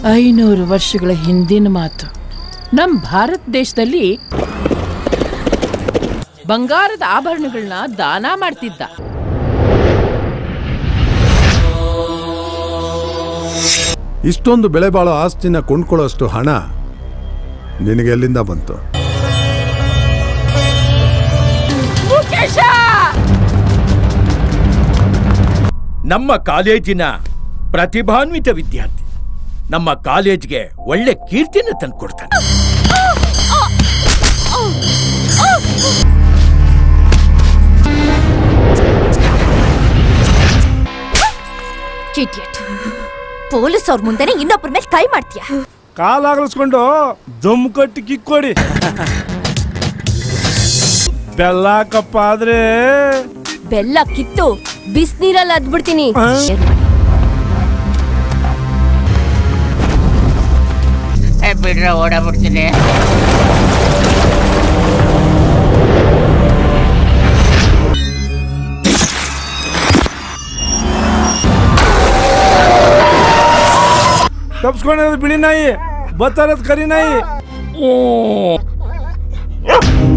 ಐನೂರು ವರ್ಷಗಳ ಹಿಂದಿನ ಮಾತು ನಮ್ಮ ಭಾರತ ದೇಶದಲ್ಲಿ ಬಂಗಾರದ ಆಭರಣಗಳನ್ನ ದಾನ ಮಾಡ್ತಿದ್ದ ಇಷ್ಟೊಂದು ಬೆಲೆ ಬಾಳೋ ಆಸ್ತಿನ ಕೊಂಡ್ಕೊಳ್ಳೋಷ್ಟು ಹಣ ನಿನಗೆ ಎಲ್ಲಿಂದ ಬಂತು ನಮ್ಮ ಕಾಲೇಜಿನ ಪ್ರತಿಭಾನ್ವಿತ ವಿದ್ಯಾರ್ಥಿ ನಮ್ಮ ಕಾಲೇಜ್ಗೆ ಒಳ್ಳೆ ಕೀರ್ತಿನ ತಂದ್ಕೊಡ್ತಾನೆ Idiot. ಪೊಲೀಸ್ ಅವ್ರ ಮುಂದೆನೆ ಇನ್ನೊಬ್ಬರ ಮೇಲೆ ಕೈ ಮಾಡ್ತೀಯ ಕಾಲಾಗಲಿಸ್ಕೊಂಡು ದಮ್ ಕಟ್ಟಿ ಕಿಕ್ಕೊಡಿ ಬೆಲ್ಲಾಕಪ್ಪ ಆದ್ರೆ ಬೆಲ್ಲ ಕಿತ್ತು ಬಿಸ್ನೀರಲ್ಲಿ ಅದ್ಬಿಡ್ತೀನಿ ಬಿಡ್ರೆ ಓಡಾಬಿಡ್ತೀನಿ ತಪ್ಸ್ಕೊಂಡಿರೋದು ಬಿಳಿ ನಾಯಿ ಬತ್ತಾರದ್ ಕರಿ ನಾಯಿ